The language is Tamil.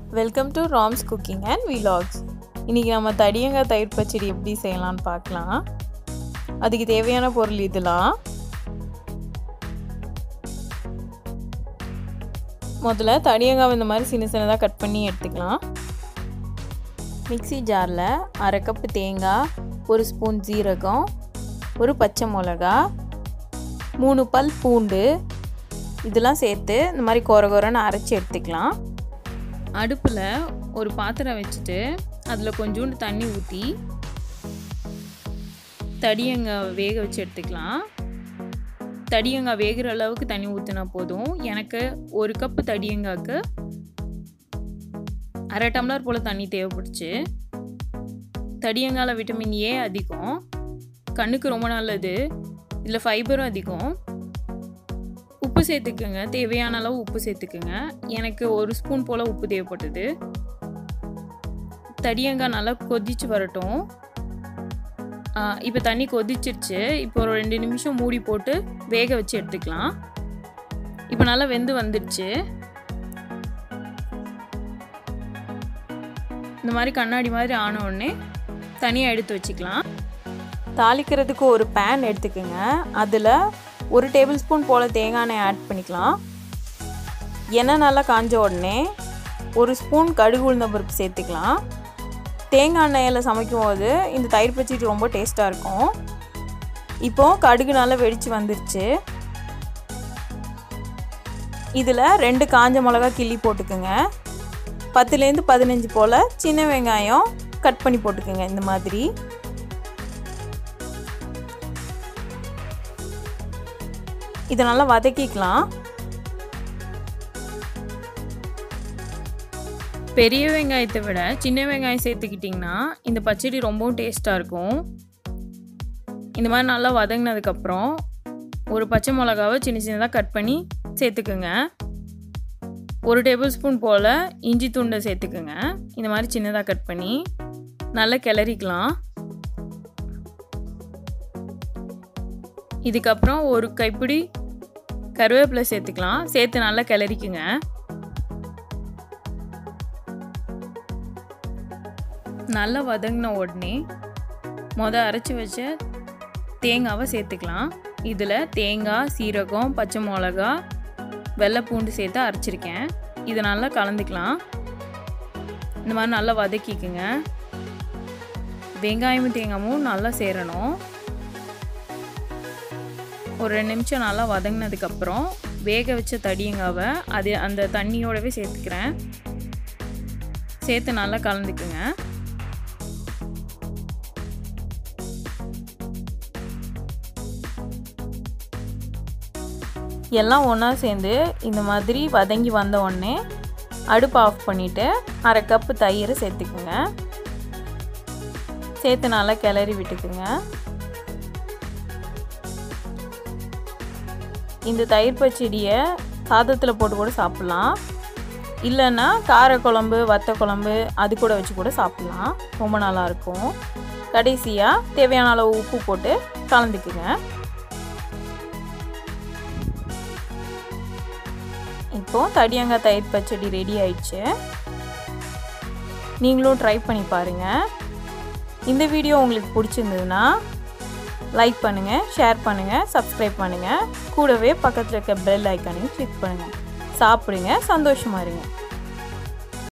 welcome to Ram's cooking and vlogs இன்றைக்கி நம்ம தடியங்காய் தயிர் பச்சடி எப்படி செய்யலாம்னு பார்க்கலாம் அதுக்கு தேவையான பொருள் இதெல்லாம் முதல்ல தடியங்காய் இந்த மாதிரி சின்ன சின்னதாக கட் பண்ணி எடுத்துக்கலாம் மிக்சி ஜாரில் அரை கப்பு தேங்காய் ஒரு ஸ்பூன் ஜீரகம் ஒரு பச்சை மிளகா மூணு பல் பூண்டு இதெல்லாம் சேர்த்து இந்த மாதிரி கொர கொரன்னு அரைச்சி எடுத்துக்கலாம் அடுப்பில் ஒரு பாத்திரம் வச்சுட்டு அதில் கொஞ்சோண்டு தண்ணி ஊற்றி தடியங்காய் வேக வச்சு எடுத்துக்கலாம் தடியங்காய் வேகிற அளவுக்கு தண்ணி ஊற்றினா போதும் எனக்கு ஒரு கப்பு தடியங்காய்க்கு அரை டம்ளர் போல் தண்ணி தேவைப்படுச்சு தடியங்காயில் விட்டமின் ஏ அதிகம் கண்ணுக்கு ரொம்ப நல்லது இதில் ஃபைபரும் அதிகம் உப்பு சேர்த்துக்குங்க தேவையான அளவு உப்பு சேர்த்துக்குங்க எனக்கு ஒரு ஸ்பூன் போல் உப்பு தேவைப்பட்டது தடியங்காய் நல்லா கொதிச்சு வரட்டும் இப்போ தண்ணி கொதிச்சிருச்சு இப்போ ஒரு ரெண்டு நிமிஷம் மூடி போட்டு வேக வச்சு எடுத்துக்கலாம் இப்போ நல்லா வெந்து வந்துடுச்சு இந்த மாதிரி கண்ணாடி மாதிரி ஆன உடனே தனியாக எடுத்து வச்சுக்கலாம் தாளிக்கிறதுக்கு ஒரு பேன் எடுத்துக்கோங்க அதில் ஒரு டேபிள் ஸ்பூன் போல் தேங்காய் எண்ணெய் ஆட் பண்ணிக்கலாம் எண்ணெய் நல்லா காஞ்ச உடனே ஒரு ஸ்பூன் கடுகு உளுந்த பருப்பு சேர்த்துக்கலாம் தேங்காய் எண்ணெயில் சமைக்கும் போது இந்த தயிர் பச்சடி ரொம்ப டேஸ்ட்டாக இருக்கும் இப்போது கடுகு நல்லா வெடித்து வந்துருச்சு இதில் ரெண்டு காஞ்ச மிளகா கிள்ளி போட்டுக்குங்க பத்துலேருந்து பதினஞ்சு போல் சின்ன வெங்காயம் கட் பண்ணி போட்டுக்கோங்க இந்த மாதிரி இதை நல்லா வதக்கிக்கலாம் பெரிய வெங்காயத்தை விட சின்ன வெங்காயம் சேர்த்துக்கிட்டிங்கன்னா இந்த பச்சடி ரொம்பவும் டேஸ்ட்டாக இருக்கும் இந்த மாதிரி நல்லா வதங்கினதுக்கப்புறம் ஒரு பச்சை மிளகாவை சின்ன சின்னதாக கட் பண்ணி சேர்த்துக்குங்க ஒரு டேபிள் ஸ்பூன் போல் இஞ்சி துண்டை சேர்த்துக்குங்க இந்த மாதிரி சின்னதாக கட் பண்ணி நல்லா கிளறிக்கலாம் இதுக்கப்புறம் ஒரு கைப்பிடி கருவேப்பிலை சேர்த்துக்கலாம் சேர்த்து நல்லா கிளறிக்குங்க நல்லா வதங்கின உடனே மொதல் அரைச்சி வச்ச தேங்காவை சேர்த்துக்கலாம் இதில் தேங்காய் சீரகம் பச்சை மிளகா வெள்ளை பூண்டு சேர்த்து அரைச்சிருக்கேன் இதை நல்லா கலந்துக்கலாம் இந்த மாதிரி நல்லா வதக்கிக்குங்க வெங்காயமும் தேங்காயும் நல்லா சேரணும் ஒரு ரெண்டு நிமிஷம் நல்லா வதங்கினதுக்கப்புறம் வேக வச்ச தடியங்காவை அது அந்த தண்ணியோடவே சேர்த்துக்கிறேன் சேர்த்து நல்லா கலந்துக்குங்க எல்லாம் ஒன்றா சேர்ந்து இந்த மாதிரி வதங்கி வந்த உடனே அடுப்பு ஆஃப் பண்ணிவிட்டு அரை கப்பு தயிர் சேர்த்துக்குங்க சேர்த்து நல்லா கிளறி விட்டுக்குங்க இந்த தயிர் பச்சடியை சாதத்தில் போட்டு கூட சாப்பிட்லாம் இல்லைன்னா காரக்குழம்பு வத்த குழம்பு அது கூட வச்சு கூட சாப்பிட்லாம் ரொம்ப நல்லாயிருக்கும் கடைசியாக தேவையான அளவு உப்பு போட்டு கலந்துக்குங்க இப்போது தடியங்காய் தயிர் பச்சடி ரெடி ஆயிடுச்சு நீங்களும் ட்ரை பண்ணி பாருங்கள் இந்த வீடியோ உங்களுக்கு பிடிச்சிருந்ததுன்னா லைக் பண்ணுங்கள் ஷேர் பண்ணுங்கள் சப்ஸ்கிரைப் பண்ணுங்கள் கூடவே பக்கத்தில் இருக்க பெல் ஐக்கானையும் கிளிக் பண்ணுங்கள் சாப்பிடுங்க சந்தோஷமாக இருங்க